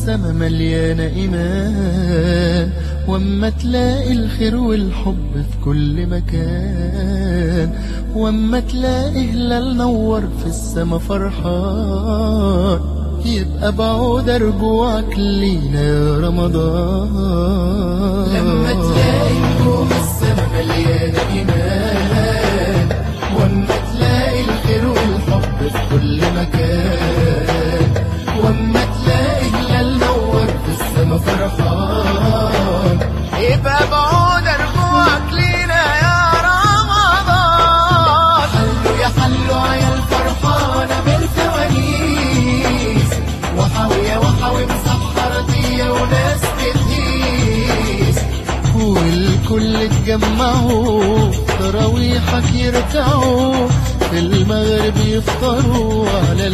السما مليانة إيمان واما تلاقي الخير والحب في كل مكان واما تلاقي هلال نور في السما فرحان يبقى بعود رجوعك لينا يا رمضان لما تلاقي نجوم السما مليانة إيمان واما تلاقي الخير والحب في كل مكان واما تلاقي هلال نور في السما فرحان يبقى بعود رجوعك لينا يا رمضان حلوا يا حلوا عيال فرحانة بالفوانيس وحاوية وحاوي مسحرتية وناس بتهيس والكل اتجمعوا تراويحك يركعوا في المغرب يفطروا على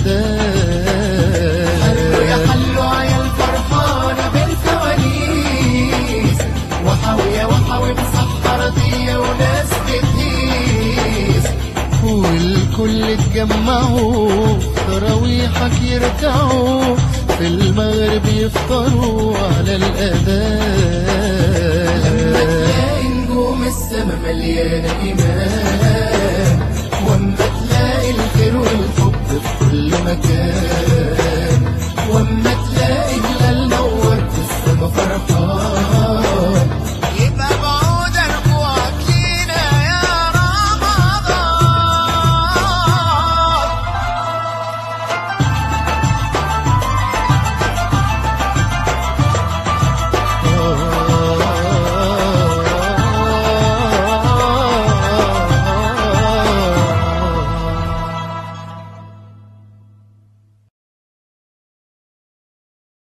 الأذان حلوا يا حلوا عيال فرحانة بالفوانيس وحاوية وحاوي مسحرتية وناس بتهيس والكل اتجمعوا تراويحك يركعوا في المغرب يفطروا على الأذان لما تلاقي نجوم السما مليانة إيمان واما تلاقي الخير والحب في كل مكان واما تلاقي هلال نور في السما فرحان